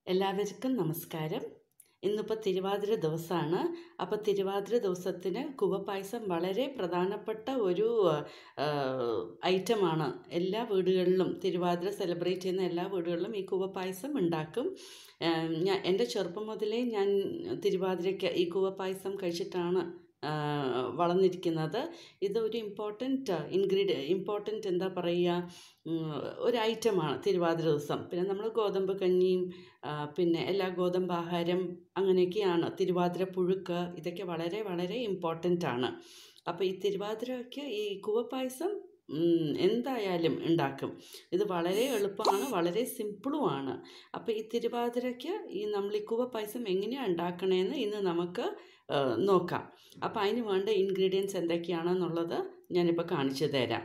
എല്ലാവർക്കും നമസ്കാരം ഇന്നിപ്പോൾ തിരുവാതിര ദിവസമാണ് അപ്പോൾ തിരുവാതിര ദിവസത്തിന് കുവപ്പായസം വളരെ പ്രധാനപ്പെട്ട ഒരു ഐറ്റമാണ് എല്ലാ വീടുകളിലും തിരുവാതിര സെലിബ്രേറ്റ് ചെയ്യുന്ന എല്ലാ വീടുകളിലും ഈ കുവപ്പായസം ഉണ്ടാക്കും ഞാൻ എൻ്റെ ചെറുപ്പം മുതലേ ഞാൻ തിരുവാതിരയ്ക്ക് ഈ കുവപ്പായസം കഴിച്ചിട്ടാണ് വളർന്നിരിക്കുന്നത് ഇതൊരു ഇമ്പോർട്ടൻറ്റ് ഇൻഗ്രീഡിയ ഇമ്പോർട്ടൻറ്റ് എന്താ പറയുക ഒരു ഐറ്റമാണ് തിരുവാതിര ദിവസം പിന്നെ നമ്മൾ ഗോതമ്പ് കഞ്ഞിയും പിന്നെ എല്ലാ ഗോതമ്പ് ആഹാരം അങ്ങനെയൊക്കെയാണ് തിരുവാതിര പുഴുക്ക് ഇതൊക്കെ വളരെ വളരെ ഇമ്പോർട്ടൻ്റ് ആണ് അപ്പോൾ ഈ തിരുവാതിരയ്ക്ക് ഈ കുവപ്പായസം എന്തായാലും ഉണ്ടാക്കും ഇത് വളരെ എളുപ്പമാണ് വളരെ സിമ്പിളുമാണ് അപ്പോൾ ഈ തിരുവാതിരയ്ക്ക് ഈ നമ്മൾ ഈ കുവപ്പായസം എങ്ങനെയാണ് ഉണ്ടാക്കണേന്ന് ഇന്ന് നമുക്ക് നോക്കാം അപ്പോൾ അതിന് വേണ്ട ഇൻഗ്രീഡിയൻസ് എന്തൊക്കെയാണെന്നുള്ളത് ഞാനിപ്പോൾ കാണിച്ചു തരാം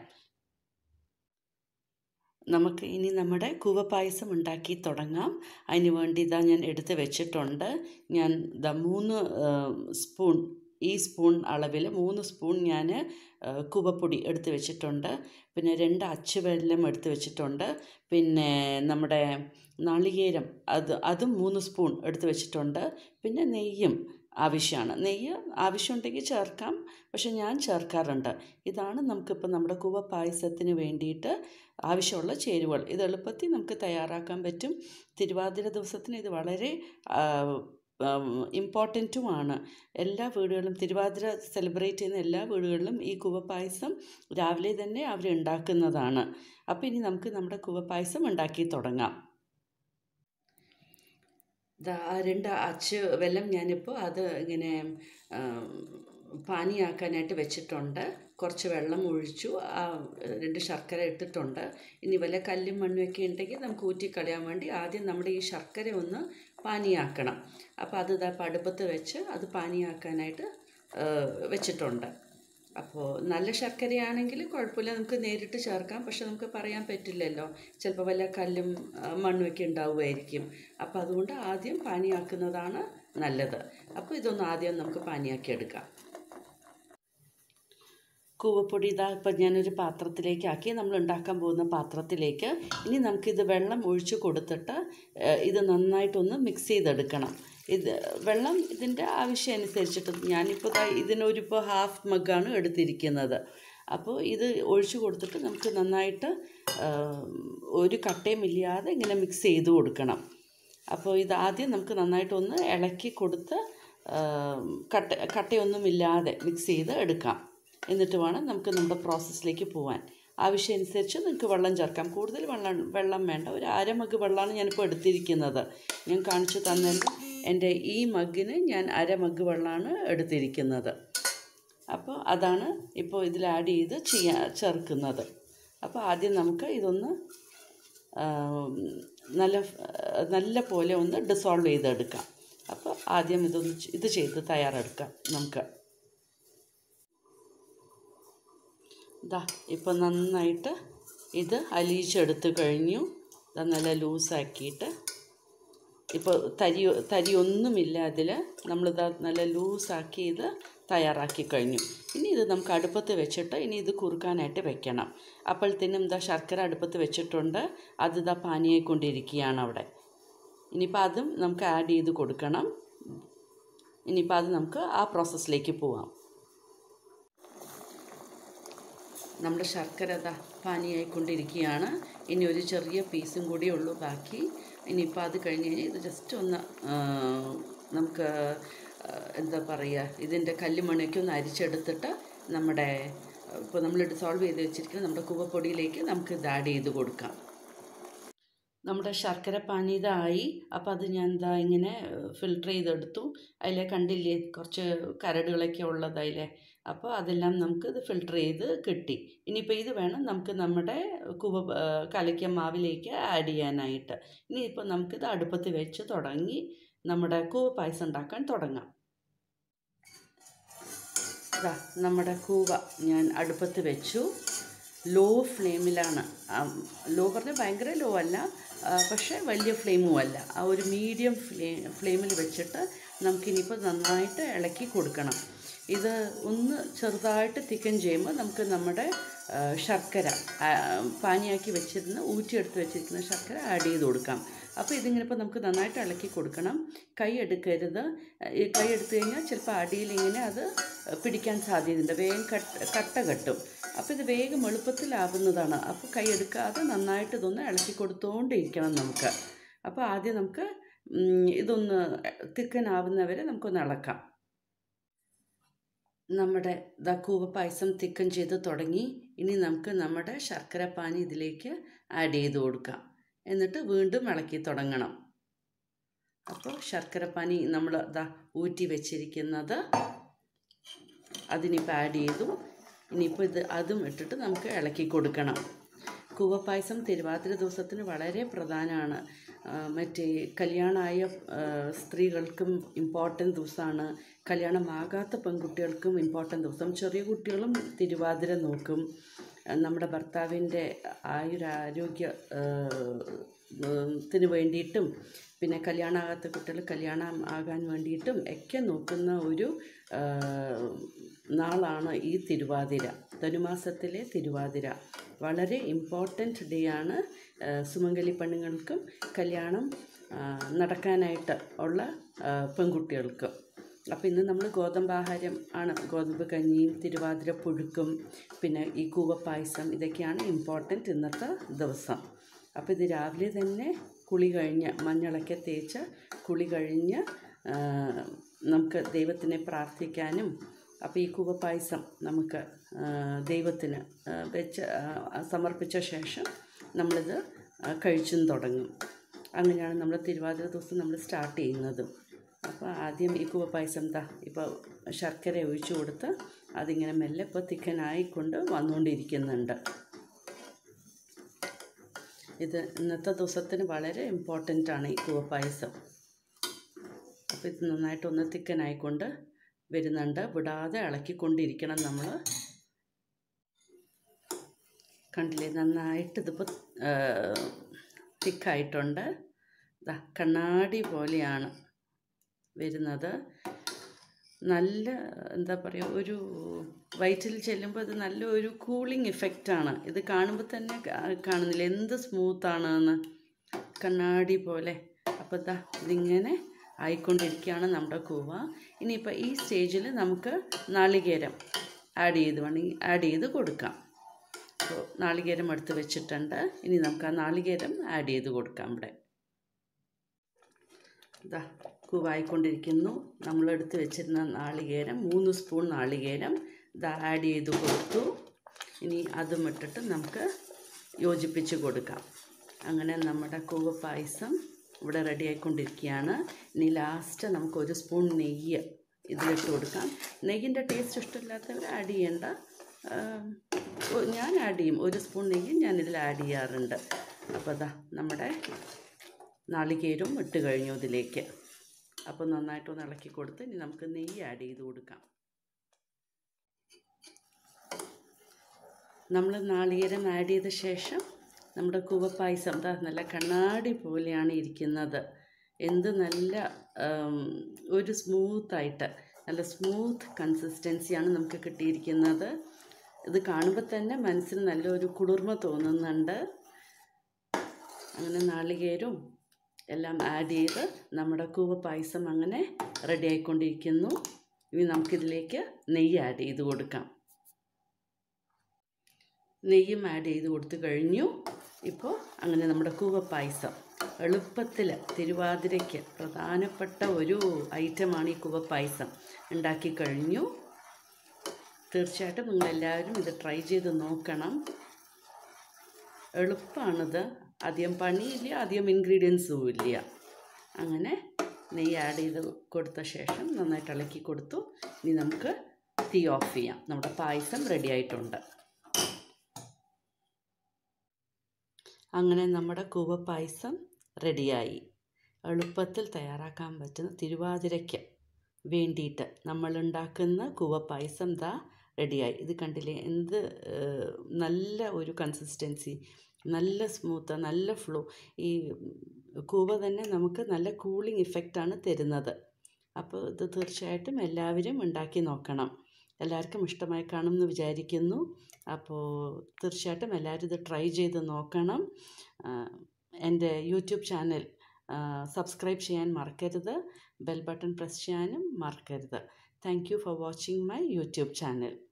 നമുക്ക് ഇനി നമ്മുടെ കൂവപ്പായസം ഉണ്ടാക്കി തുടങ്ങാം അതിന് വേണ്ടി ഇതാ ഞാൻ എടുത്ത് വെച്ചിട്ടുണ്ട് ഞാൻ ഇതാ മൂന്ന് സ്പൂൺ ഈ സ്പൂൺ അളവിൽ മൂന്ന് സ്പൂൺ ഞാൻ കുവപ്പൊടി എടുത്ത് വെച്ചിട്ടുണ്ട് പിന്നെ രണ്ട് അച്ചുവെല്ലം എടുത്ത് വെച്ചിട്ടുണ്ട് പിന്നെ നമ്മുടെ നാളികേരം അത് അതും മൂന്ന് സ്പൂൺ എടുത്ത് വെച്ചിട്ടുണ്ട് പിന്നെ നെയ്യും ആവശ്യമാണ് നെയ്യ് ആവശ്യമുണ്ടെങ്കിൽ ചേർക്കാം പക്ഷെ ഞാൻ ചേർക്കാറുണ്ട് ഇതാണ് നമുക്കിപ്പോൾ നമ്മുടെ കുവ പായസത്തിന് വേണ്ടിയിട്ട് ആവശ്യമുള്ള ചേരുവകൾ ഇത് എളുപ്പത്തിൽ നമുക്ക് തയ്യാറാക്കാൻ പറ്റും തിരുവാതിര ദിവസത്തിന് ഇത് വളരെ ഇമ്പോർട്ടൻറ്റുമാണ് എല്ലാ വീടുകളിലും തിരുവാതിര സെലിബ്രേറ്റ് ചെയ്യുന്ന എല്ലാ വീടുകളിലും ഈ കുവപ്പായസം രാവിലെ തന്നെ അവർ ഉണ്ടാക്കുന്നതാണ് അപ്പോൾ ഇനി നമുക്ക് നമ്മുടെ കുവപ്പായസം ഉണ്ടാക്കി തുടങ്ങാം രണ്ട് അച്ച് വെല്ലം ഞാനിപ്പോൾ അത് ഇങ്ങനെ പാനിയാക്കാനായിട്ട് വെച്ചിട്ടുണ്ട് കുറച്ച് വെള്ളം ഒഴിച്ചു ആ രണ്ട് ശർക്കര ഇട്ടിട്ടുണ്ട് ഇനി വല്ല കല്ലും മണ്ണുമൊക്കെ ഉണ്ടെങ്കിൽ നമുക്ക് ഊറ്റിക്കളയാൻ വേണ്ടി ആദ്യം നമ്മുടെ ഈ ശർക്കര ഒന്ന് പാനിയാക്കണം അപ്പോൾ അത് ഇതാ അടുപ്പത്ത് വെച്ച് അത് പാനിയാക്കാനായിട്ട് വെച്ചിട്ടുണ്ട് അപ്പോൾ നല്ല ശർക്കരയാണെങ്കിൽ കുഴപ്പമില്ല നമുക്ക് നേരിട്ട് ചേർക്കാം പക്ഷെ നമുക്ക് പറയാൻ പറ്റില്ലല്ലോ ചിലപ്പോൾ വല്ല കല്ലും മണ്ണുമൊക്കെ ഉണ്ടാവുമായിരിക്കും അപ്പോൾ അതുകൊണ്ട് ആദ്യം പാനിയാക്കുന്നതാണ് നല്ലത് അപ്പോൾ ഇതൊന്ന് ആദ്യം നമുക്ക് പാനിയാക്കി എടുക്കാം കൂവപ്പൊടി ഇതാ ഇപ്പം ഞാനൊരു പാത്രത്തിലേക്ക് ആക്കി നമ്മൾ ഉണ്ടാക്കാൻ പോകുന്ന പാത്രത്തിലേക്ക് ഇനി നമുക്കിത് വെള്ളം ഒഴിച്ച് കൊടുത്തിട്ട് ഇത് നന്നായിട്ടൊന്ന് മിക്സ് ചെയ്തെടുക്കണം ഇത് വെള്ളം ഇതിൻ്റെ ആവശ്യം അനുസരിച്ചിട്ട് ഞാനിപ്പോൾ ഇതിനൊരിപ്പോൾ ഹാഫ് മഗ്ഗാണ് എടുത്തിരിക്കുന്നത് അപ്പോൾ ഇത് ഒഴിച്ചു കൊടുത്തിട്ട് നമുക്ക് നന്നായിട്ട് ഒരു കട്ടയും ഇല്ലാതെ ഇങ്ങനെ മിക്സ് ചെയ്ത് കൊടുക്കണം അപ്പോൾ ഇത് ആദ്യം നമുക്ക് നന്നായിട്ടൊന്ന് ഇളക്കി കൊടുത്ത് കട്ട കട്ടയൊന്നുമില്ലാതെ മിക്സ് ചെയ്ത് എടുക്കാം എന്നിട്ട് വേണം നമുക്ക് നമ്മുടെ പ്രോസസ്സിലേക്ക് പോകാൻ ആവശ്യമനുസരിച്ച് നിങ്ങൾക്ക് വെള്ളം ചേർക്കാം കൂടുതൽ വെള്ളം വെള്ളം വേണ്ട ഒരു അര മഗ് വെള്ളമാണ് ഞാനിപ്പോൾ എടുത്തിരിക്കുന്നത് ഞാൻ കാണിച്ചു തന്നല്ലോ എൻ്റെ ഈ മഗ്ഗിന് ഞാൻ അര മഗ് വെള്ളമാണ് എടുത്തിരിക്കുന്നത് അപ്പോൾ അതാണ് ഇപ്പോൾ ഇതിൽ ആഡ് ചെയ്ത് ചെയ്യാ ചേർക്കുന്നത് അപ്പോൾ ആദ്യം നമുക്ക് ഇതൊന്ന് നല്ല നല്ല പോലെ ഒന്ന് ഡിസോൾവ് ചെയ്തെടുക്കാം അപ്പോൾ ആദ്യം ഇതൊന്ന് ഇത് ചെയ്ത് തയ്യാറെടുക്കാം നമുക്ക് ഇതാ ഇപ്പം നന്നായിട്ട് ഇത് അലിയിച്ചെടുത്ത് കഴിഞ്ഞു ഇതാ നല്ല ലൂസാക്കിയിട്ട് ഇപ്പോൾ തരി തരിയൊന്നുമില്ല അതിൽ നമ്മളിതാ നല്ല ലൂസാക്കി ഇത് തയ്യാറാക്കി കഴിഞ്ഞു ഇനി ഇത് നമുക്ക് അടുപ്പത്ത് വെച്ചിട്ട് ഇനി ഇത് കുറുക്കാനായിട്ട് വെക്കണം അപ്പോഴത്തേനും ഇതാ ശർക്കര അടുപ്പത്ത് വെച്ചിട്ടുണ്ട് അത് ഇതാ പാനിയായിക്കൊണ്ടിരിക്കുകയാണ് അവിടെ ഇനിയിപ്പോൾ അതും നമുക്ക് ആഡ് ചെയ്ത് കൊടുക്കണം ഇനിയിപ്പോൾ അത് നമുക്ക് ആ പ്രോസസ്സിലേക്ക് പോവാം നമ്മുടെ ശർക്കര ദാ പാനിയായിക്കൊണ്ടിരിക്കുകയാണ് ഇനി ഒരു ചെറിയ പീസും കൂടി ഉള്ളൂ ബാക്കി ഇനിയിപ്പോൾ അത് കഴിഞ്ഞ് കഴിഞ്ഞാൽ ഇത് ജസ്റ്റ് ഒന്ന് നമുക്ക് എന്താ പറയുക ഇതിൻ്റെ കല്ലുമണിയൊക്കെ ഒന്ന് അരിച്ചെടുത്തിട്ട് നമ്മുടെ ഇപ്പോൾ നമ്മൾ ഡിസോൾവ് ചെയ്ത് വെച്ചിരിക്കുന്ന നമ്മുടെ കുവപ്പൊടിയിലേക്ക് നമുക്ക് ഇത് ആഡ് ചെയ്ത് കൊടുക്കാം നമ്മുടെ ശർക്കര പാനി ഇതായി അപ്പോൾ അത് ഞാൻ എന്താ ഇങ്ങനെ ഫിൽട്ടർ ചെയ്തെടുത്തു അതിലെ കണ്ടില്ലേ കുറച്ച് കരടുകളൊക്കെ ഉള്ളത് അതിലെ അപ്പോൾ അതെല്ലാം നമുക്ക് ഇത് ഫിൽട്ടർ ചെയ്ത് കിട്ടി ഇനിയിപ്പോൾ ഇത് വേണം നമുക്ക് നമ്മുടെ കുവ കലക്കിയ മാവിലേക്ക് ആഡ് ചെയ്യാനായിട്ട് ഇനിയിപ്പോൾ നമുക്കിത് അടുപ്പത്ത് വെച്ച് തുടങ്ങി നമ്മുടെ കൂവ പായസം ഉണ്ടാക്കാൻ തുടങ്ങാം ഇതാ നമ്മുടെ കൂവ ഞാൻ അടുപ്പത്ത് വെച്ചു ലോ ഫ്ലെയിമിലാണ് ലോ പറഞ്ഞാൽ ഭയങ്കര ലോ അല്ല പക്ഷേ വലിയ ഫ്ലെയിമും അല്ല ആ ഒരു മീഡിയം ഫ്ലേ ഫ്ലെയിമിൽ വെച്ചിട്ട് നമുക്കിനിയിപ്പോൾ നന്നായിട്ട് ഇളക്കി കൊടുക്കണം ഇത് ഒന്ന് ചെറുതായിട്ട് തിക്കൻ ചെയ്യുമ്പോൾ നമുക്ക് നമ്മുടെ ശർക്കര പാനിയാക്കി വെച്ചിരുന്ന ഊറ്റിയെടുത്ത് വെച്ചിരിക്കുന്ന ശർക്കര ആഡ് ചെയ്ത് കൊടുക്കാം അപ്പോൾ ഇതിങ്ങനെ ഇപ്പോൾ നമുക്ക് നന്നായിട്ട് ഇളക്കി കൊടുക്കണം കൈ എടുക്കരുത് ഈ കൈ എടുത്തു കഴിഞ്ഞാൽ ചിലപ്പോൾ അടിയിൽ ഇങ്ങനെ അത് പിടിക്കാൻ സാധ്യതയുണ്ട് വേഗം കട്ട് കട്ട കെട്ടും അപ്പോൾ ഇത് വേഗം എളുപ്പത്തിലാവുന്നതാണ് അപ്പോൾ കൈ എടുക്കാതെ നന്നായിട്ട് ഇതൊന്ന് ഇളക്കി കൊടുത്തുകൊണ്ടിരിക്കണം നമുക്ക് അപ്പോൾ ആദ്യം നമുക്ക് ഉം, ഇതൊന്ന് തിക്കനാവുന്നവരെ നമുക്കൊന്ന് ഇളക്കാം നമ്മുടെ ദാ കൂവ പായസം തിക്കൻ ചെയ്ത് തുടങ്ങി ഇനി നമുക്ക് നമ്മുടെ ശർക്കര പാനി ഇതിലേക്ക് ആഡ് ചെയ്ത് കൊടുക്കാം എന്നിട്ട് വീണ്ടും ഇളക്കി തുടങ്ങണം അപ്പോൾ ശർക്കര പാനി നമ്മൾ ദാ ഊറ്റി വെച്ചിരിക്കുന്നത് അതിനിപ്പോൾ ആഡ് ചെയ്തു ഇനിയിപ്പോൾ ഇത് അതും ഇട്ടിട്ട് നമുക്ക് ഇളക്കി കൊടുക്കണം കൂവപ്പായസം തിരുവാതിര ദിവസത്തിന് വളരെ പ്രധാനമാണ് ആ, മറ്റേ കല്യാണമായ ആ, സ്ത്രീകൾക്കും ഇമ്പോർട്ടൻ്റ് ദിവസമാണ് കല്യാണമാകാത്ത പെൺകുട്ടികൾക്കും ഇമ്പോർട്ടൻ്റ് ദിവസം ചെറിയ കുട്ടികളും തിരുവാതിര നോക്കും ആ, നമ്മുടെ ഭർത്താവിൻ്റെ ആയുരാരോഗ്യ ആ, ഉം, ത്തിന് വേണ്ടിയിട്ടും പിന്നെ കല്യാണമാകാത്ത കുട്ടികൾ കല്യാണം ആകാൻ വേണ്ടിയിട്ടും ഒക്കെ നോക്കുന്ന ഒരു ആ, നാളാണ് ഈ തിരുവാതിര ധനുമാസത്തിലെ തിരുവാതിര വളരെ ഇമ്പോർട്ടൻറ്റ് ഡേ ആണ് ആ, സുമംഗലി പെണ്ണുങ്ങൾക്കും കല്യാണം ആ, നടക്കാനായിട്ട് ഉള്ള ആ, പെൺകുട്ടികൾക്കും അപ്പോൾ ഇന്ന് നമ്മൾ ഗോതമ്പാഹാരം ആണ് ഗോതമ്പ് കഞ്ഞിയും തിരുവാതിര പുഴുക്കും പിന്നെ ഈ കൂവപ്പായസം ഇതൊക്കെയാണ് ഇമ്പോർട്ടൻറ്റ് ഇന്നത്തെ ദിവസം അപ്പോൾ ഇത് രാവിലെ തന്നെ കുളി കഴിഞ്ഞ് മഞ്ഞളൊക്കെ തേച്ച് കുളി കഴിഞ്ഞ് ആ, നമുക്ക് ദൈവത്തിനെ പ്രാർത്ഥിക്കാനും അപ്പോൾ ഈ കൂവപ്പായസം നമുക്ക് ആ, ദൈവത്തിന് ആ, വെച്ച് ആ, സമർപ്പിച്ച ശേഷം നമ്മളിത് ആ, കഴിച്ചും തുടങ്ങും അങ്ങനെയാണ് നമ്മൾ തിരുവാതിര ദിവസം നമ്മൾ സ്റ്റാർട്ട് ചെയ്യുന്നത് അപ്പോൾ ആദ്യം ഈ കൂവപ്പായസം എന്താ ഇപ്പോൾ ശർക്കര ഒഴിച്ചു കൊടുത്ത് അതിങ്ങനെ മെല്ലെ ഇപ്പോൾ തിക്കനായിക്കൊണ്ട് വന്നുകൊണ്ടിരിക്കുന്നുണ്ട് ഇത് ഇന്നത്തെ ദിവസത്തിന് വളരെ ഇമ്പോർട്ടൻ്റ് ആണ് ഈ കൂവപ്പായസം അപ്പോൾ ഇത് നന്നായിട്ടൊന്ന് തിക്കനായിക്കൊണ്ട് വരുന്നുണ്ട് വിടാതെ ഇളക്കിക്കൊണ്ടിരിക്കണം നമ്മൾ കണ്ടില്ലേ നന്നായിട്ട് ഇതിപ്പോൾ തിക്കായിട്ടുണ്ട് ദാ കണ്ണാടി പോലെയാണ് വരുന്നത് നല്ല എന്താ പറയുക ഒരു വയറ്റിൽ ചെല്ലുമ്പോൾ അത് നല്ല ഒരു കൂളിംഗ് ഇഫക്റ്റാണ് ഇത് കാണുമ്പോൾ തന്നെ കാ- കാണുന്നില്ല എന്ത് സ്മൂത്താണെന്ന് കണ്ണാടി പോലെ അപ്പോൾ ദാ ഇതിങ്ങനെ ആയിക്കൊണ്ടിരിക്കുകയാണ് നമ്മുടെ കൂവ ഇനിയിപ്പോൾ ഈ സ്റ്റേജിൽ നമുക്ക് നാളികേരം ആഡ് ചെയ്ത് വേണമെങ്കിൽ ആഡ് ചെയ്ത് കൊടുക്കാം അപ്പോൾ നാളികേരം എടുത്ത് വെച്ചിട്ടുണ്ട് ഇനി നമുക്ക് ആ നാളികേരം ആഡ് ചെയ്ത് കൊടുക്കാം ഇവിടെ ഇതാ കൂവായിക്കൊണ്ടിരിക്കുന്നു നമ്മളെടുത്ത് വെച്ചിരുന്ന നാളികേരം മൂന്ന് സ്പൂൺ നാളികേരം ഇതാ ആഡ് ചെയ്ത് കൊടുത്തു ഇനി അതും ഇട്ടിട്ട് നമുക്ക് യോജിപ്പിച്ച് കൊടുക്കാം അങ്ങനെ നമ്മുടെ കൂവ പായസം ഇവിടെ റെഡി ആയിക്കൊണ്ടിരിക്കുകയാണ് ഇനി ലാസ്റ്റ് നമുക്ക് ഒരു സ്പൂൺ നെയ്യ് ഇതിലിട്ട് കൊടുക്കാം നെയ്യിൻ്റെ ടേസ്റ്റ് ഇഷ്ടമില്ലാത്തവർ ആഡ് ചെയ്യേണ്ട ആ, ഒ- ഞാൻ ആഡ് ചെയ്യും ഒരു സ്പൂൺ നെയ്യ് ഞാൻ ഇതിൽ ആഡ് ചെയ്യാറുണ്ട് അപ്പോൾ അതാ നമ്മുടെ നാളികേരവും ഇട്ട് കഴിഞ്ഞു ഇതിലേക്ക് അപ്പോൾ നന്നായിട്ടൊന്ന് ഇളക്കി കൊടുത്ത് ഇനി നമുക്ക് നെയ്യ് ആഡ് ചെയ്ത് കൊടുക്കാം നമ്മൾ നാളികേരം ആഡ് ചെയ്ത ശേഷം നമ്മുടെ കൂവപ്പായസം ദാ നല്ല കണ്ണാടി പോലെയാണ് ഇരിക്കുന്നത് എന്ത് നല്ല ആം, ഒരു സ്മൂത്തായിട്ട് നല്ല സ്മൂത്ത് കൺസിസ്റ്റൻസിയാണ് നമുക്ക് കിട്ടിയിരിക്കുന്നത് ഇത് കാണുമ്പോൾ തന്നെ മനസ്സിന് നല്ലൊരു കുളിർമ തോന്നുന്നുണ്ട് അങ്ങനെ നാളികേരവും എല്ലാം ആഡ് ചെയ്ത് നമ്മുടെ കൂവ പായസം അങ്ങനെ റെഡി ആയിക്കൊണ്ടിരിക്കുന്നു ഇനി നമുക്കിതിലേക്ക് നെയ്യ് ആഡ് ചെയ്ത് കൊടുക്കാം നെയ്യും ആഡ് ചെയ്ത് കൊടുത്തു കഴിഞ്ഞു ഇപ്പോൾ അങ്ങനെ നമ്മുടെ കൂവ പായസം എളുപ്പത്തിൽ തിരുവാതിരയ്ക്ക് പ്രധാനപ്പെട്ട ഒരു ഐറ്റമാണ് ഈ കൂവ പായസം ഉണ്ടാക്കി കഴിഞ്ഞു തീർച്ചയായിട്ടും നിങ്ങളെല്ലാവരും ഇത് ട്രൈ ചെയ്ത് നോക്കണം എളുപ്പമാണിത് അധികം പണിയില്ല അധികം ഇൻഗ്രീഡിയൻസും ഇല്ല അങ്ങനെ നെയ്യ് ആഡ് ചെയ്ത് കൊടുത്ത ശേഷം നന്നായിട്ട് ഇളക്കി കൊടുത്തു ഇനി നമുക്ക് തീ ഓഫ് ചെയ്യാം നമ്മുടെ പായസം റെഡി ആയിട്ടുണ്ട് അങ്ങനെ നമ്മുടെ കൂവ പായസം റെഡിയായി എളുപ്പത്തിൽ തയ്യാറാക്കാൻ പറ്റുന്ന തിരുവാതിരയ്ക്ക് വേണ്ടിയിട്ട് നമ്മൾ ഉണ്ടാക്കുന്ന കൂവ പായസം ദാ റെഡിയായി ഇത് കണ്ടില്ലേ എന്ത് ഏഹ്, നല്ല ഒരു കൺസിസ്റ്റൻസി നല്ല സ്മൂത്ത് നല്ല ഫ്ലോ ഈ കൂവ തന്നെ നമുക്ക് നല്ല കൂളിംഗ് ഇഫക്റ്റാണ് തരുന്നത് അപ്പോൾ ഇത് തീർച്ചയായിട്ടും എല്ലാവരും ഉണ്ടാക്കി നോക്കണം എല്ലാവർക്കും ഇഷ്ടമായി കാണുമെന്ന് വിചാരിക്കുന്നു അപ്പോൾ തീർച്ചയായിട്ടും എല്ലാവരും ഇത് ട്രൈ ചെയ്ത് നോക്കണം ആ, എൻ്റെ യൂട്യൂബ് ചാനൽ സബ്സ്ക്രൈബ് ചെയ്യാൻ മറക്കരുത് ബെൽ ബട്ടൺ പ്രസ് ചെയ്യാനും മറക്കരുത് thank you for watching my YouTube channel